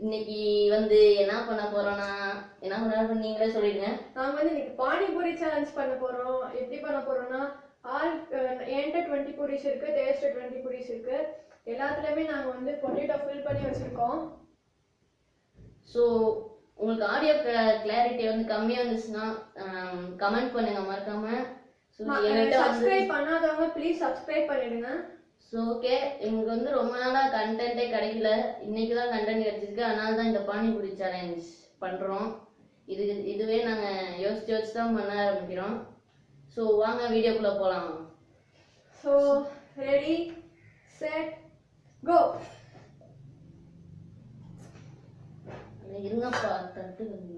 இன்னைக்கு வந்து என்ன பண்ண போறோம்னா என்ன பண்ண நீங்களே சொல்லிடுங்க நாங்க வந்து இன்னைக்கு பானிபூரி சேலஞ்ச் பண்ண போறோம் எப்படி பண்ண போறோம்னா ஆல் அஹ், என்கிட்ட டுவெண்ட்டி பூரிஸ் இருக்கு தேவஸ்ட டுவெண்ட்டி பூரிஸ் இருக்கு எல்லாத்துலயுமே நாங்க வந்து பொட்டேட்டோ ஃபில் பண்ணி வச்சிருக்கோம் ஸோ உங்களுக்கு ஆடியோ கிளாரிட்டி வந்து கம்மியா இருந்துச்சுன்னா கமெண்ட் பண்ணுங்க மறக்காம ஸோ என்கிட்ட வந்து சப்ஸ்கிரைப் பண்ணாதவங்க ப்ளீஸ் சப்ஸ்கிரைப் பண்ணிடுங்க ஸோ ஓகே எங்களுக்கு வந்து ரொம்ப நாளா கண்டென்ட்டே கிடைக்கல இன்னைக்கு தான் கண்டென்ட் கிடைச்சிருக்கு அதனால தான் இந்த பானிபூரி சேலஞ்ச் பண்றோம் இது இதுவே நாங்க யோசிச்சு யோசிச்சு தான் பண்ண ஆரம்பிக்கிறோம் ஸோ வாங்க வீடியோக்குள்ள போலாம் ஸோ ரெடி செட் கோ அட இருங்கப்பா தட்டு வந்து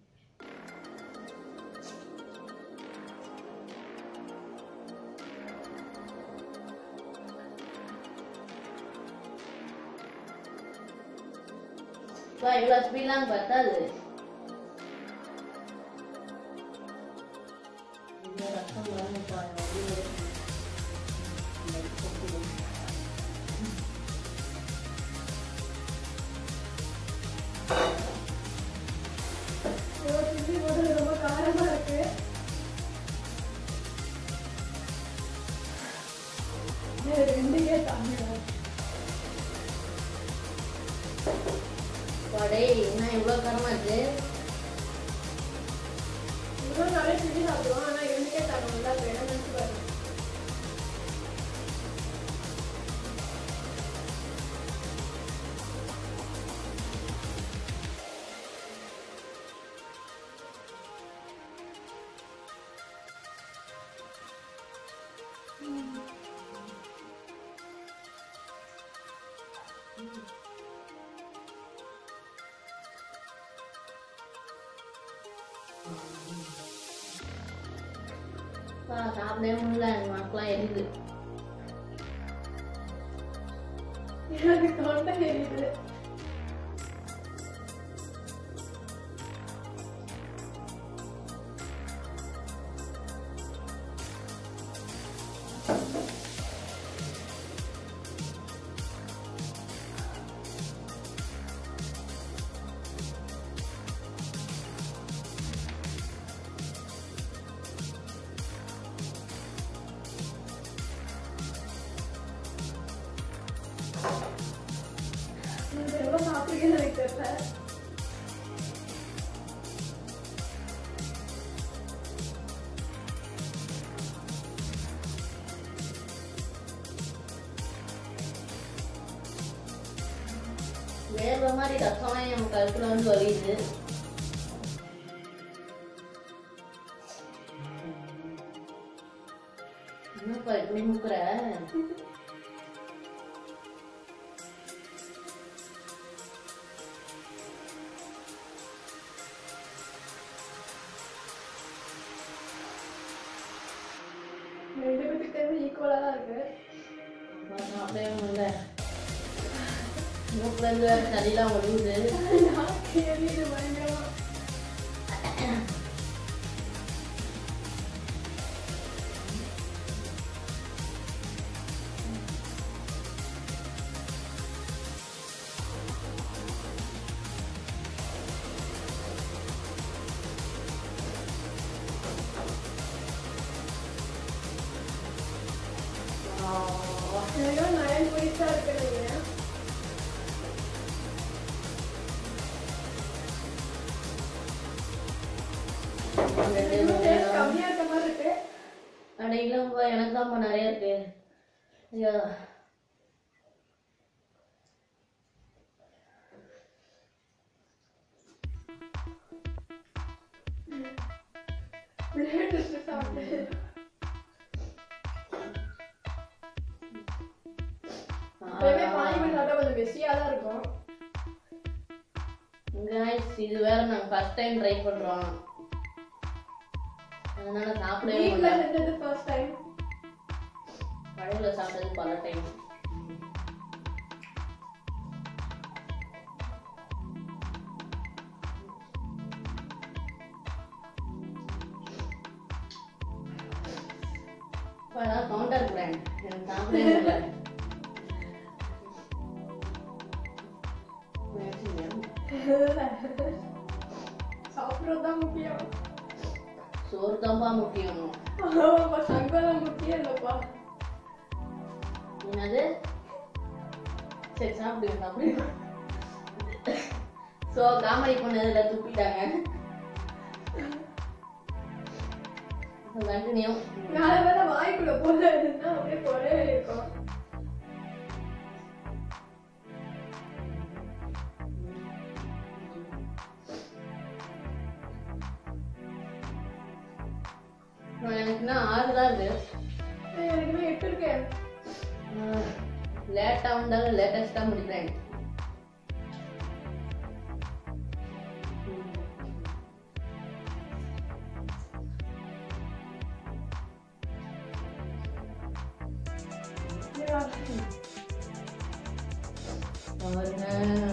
பா இவ்வளோ ஸ்பீட்லாம் பத்தாது இந்த ரசம் வரணும்ப்பா, இது வந்து இந்த கொக்குது. சில்லி போடுறது ரொம்ப காரமா இருக்கு இது ரெண்டுக்கே தாங்க படே என்ன இவ்வளோ காரமாச்சு இவ்வளோ நிறைய சில்லி சாப்பிடுவோம் ஆனா ரெண்டுக்கே தாங்க நல்லா வேணும் நினைச்சு பாருங்க பா சாப்பிடவே முடியல எங்கள் மக்கள்லாம் எரியுது எனக்கு தொண்டை எரியுது இது எவ்வளோ சாப்பிடுறீங்கன்னு எனக்கு தெரியல வேற மாதிரி ரசம்லாம் என் கருத்துல வந்து வலியுது என்னப்பா இப்படி முக்குற ரெண்டு பேத்துக்கு ஈக்குவலாக தான் இருக்கு அப்பா சாப்பிடவே முடியல மூக்குல இருந்து வேற சளிலாம் ஒழுகுது நாக்கு எரியுது பயங்கரமா எனக்கு நயன் பிடிச்சா இருக்கு நினைக்கிறேன் இன்னும் taste கம்மியா இருக்க மாதிரி இருக்கு அட இல்லைப்பா எனக்கு தான் நிறைய இருக்கு ஐயோ லேட்டஸ்ட் சாப்பிட்டு எப்பயுமே பானிபூரி சாப்பிட்டா கொஞ்சம் மெஸ்ஸியா தான் இருக்கும் guys இது வேற நாங்க ஃபர்ஸ்ட் டைம் ட்ரை பண்றோம் அதனால சாப்பிடவே வீட்ல முடியல செஞ்சது ஃபர்ஸ்ட் டைம் கடையில சாப்பிட்டது பல டைம் கவுண்டர் பிராண்ட் எனக்கு சாப்பிடவே முடியல சாப்பிட்றது தான் முக்கியம் சோறு தான்ப்பா முக்கியம் ஆமாப்பா சங்கடம் முக்கியம் இல்லைப்பா என்னது சரி சாப்பிடுங்க சாப்பிடுங்க ஸோ காமெடி பண்ணதுல துப்பிட்டாங்க கண்டினியூ நாளை வேலை வாய்க்குள்ள போல இருந்தா அப்படியே போலே இருக்கும் எனக்கு இன்னும் ஆறு தான் இருக்கு ஏய், எனக்கு இன்னும் எட்டு இருக்கேன் லேட்டாக வந்தாலும் லேட்டஸ்ட்டாக முடிக்கிறேன் பாருங்க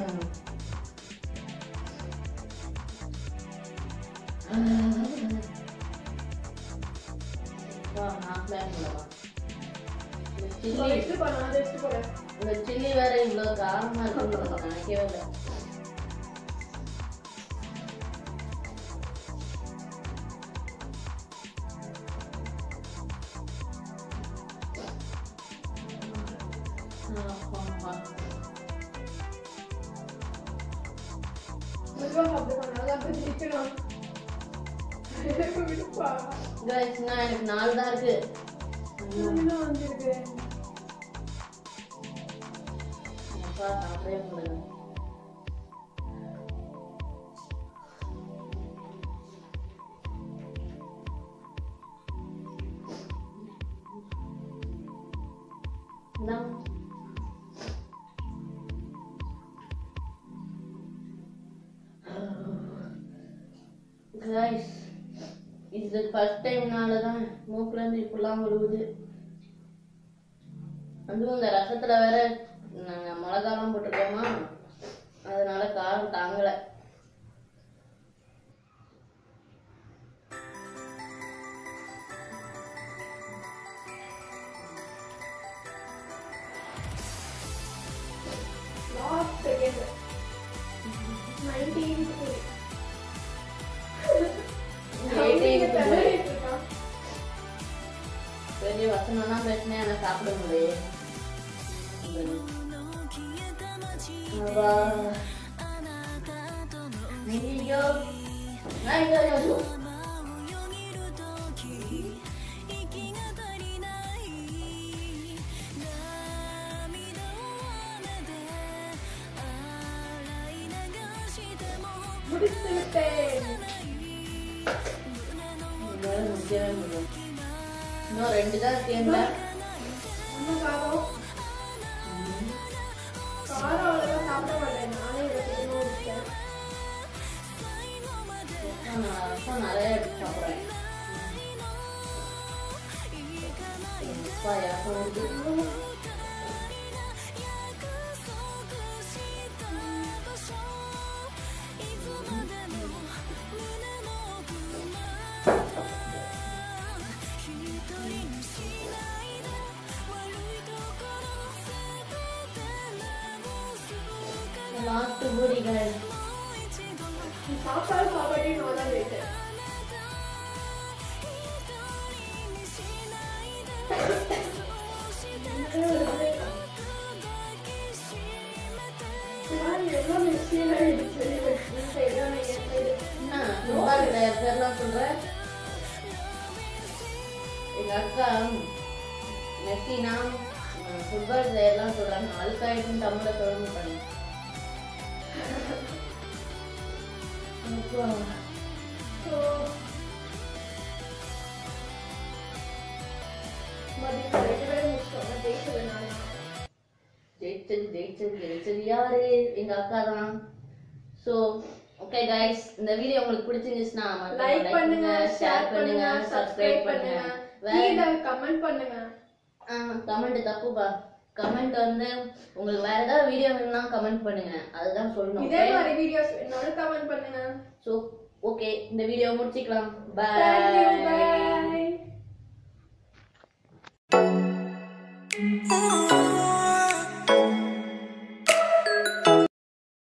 வா, நான் plan பண்ணவா? இந்த chilli எடுத்து பண்ண அதை எடுத்து போறேன் இந்த சில்லி வேற இவ்வளவு காரமா இருக்குன்னு நான் நினைக்கவே இல்லை மெதுவா சாப்பிடுப்பா நல்லா போய் ஜெயிக்கணும் விடுப்பா Guys, இன்னும் எனக்கு நாலு தான் இருக்கு இன்னும் வந்திருக்கு அப்பா சாப்பிடவே முடியல இந்தாங்க. Guys, இது ஃபர்ஸ்ட் டைம்னால தான் மூக்குல இருந்து இப்படிலாம் விழுவுது அதுவும் இந்த ரசத்துல வேற நாங்க மிளகாலாம் போட்டிருக்கோமா அதனால காரம் தாங்கல லாஸ்ட் செகண்ட் நைன்டீன் பெரிய வசனம்னா பேசினேன் எனக்கு சாப்பிட முடியும் ஐயோ நான் இங்க ஐயோ முடித்து விட்டேன் என்னால முடியவே முடியும் இன்னும் ரெண்டு தான் இருக்கேன்ல அம்மா காரம் காரம் அவ்வளோவா சாப்பிட மாட்டேன் நானே இதை கொஞ்சமாக விட்டேன் நான் ரசம் நிறைய எடுத்து சாப்பிட்றேன் அப்பா யாருக்கும் வந்து லாஸ்ட் பூரிகள் சாப்பாடு சாப்பாடே நான் தான் கேட்டேன் எவ்வளோ மிஸ்டேக் ஆயிடுச்சு இந்த சைடு என் சைடு என்ன நோபால் பேர்லாம் சொல்ற எங்க அக்கா மெஸ்ஸினா ஃபுட்பால் பிளேயர்லாம் சொல்றாங்க அழுக்காயிடுன்னு தமிழ்ல சொல்ல மாட்டாங்க அப்பா. ஸோ மதியம் ரெண்டு பேரும் முடிச்சிட்டோம் ஜெயிச்சது நான் ஜெயிச்சது ஜெயிச்சது ஜெயிச்சது யாரு எங்க அக்கா தான் ஸோ ஓகே கைஸ் இந்த வீடியோ உங்களுக்கு பிடிச்சிருந்துச்சுன்னா மறக்காம லைக் பண்ணுங்க ஷேர் பண்ணுங்க சப்ஸ்கிரைப் பண்ணுங்க வேற கீழே கமெண்ட் பண்ணுங்க கமெண்ட் தப்புப்பா கமெண்ட் வந்து உங்களுக்கு வேற ஏதாவது வீடியோ வேணும்னா கமெண்ட் பண்ணுங்க அதுதான் சொல்லணும் இதே மாதிரி வீடியோஸ் வேணாலும் கமெண்ட் பண்ணுங்க ஸோ ஓகே இந்த வீடியோ முடிச்சுக்கலாம் Thank you, பாய் bye.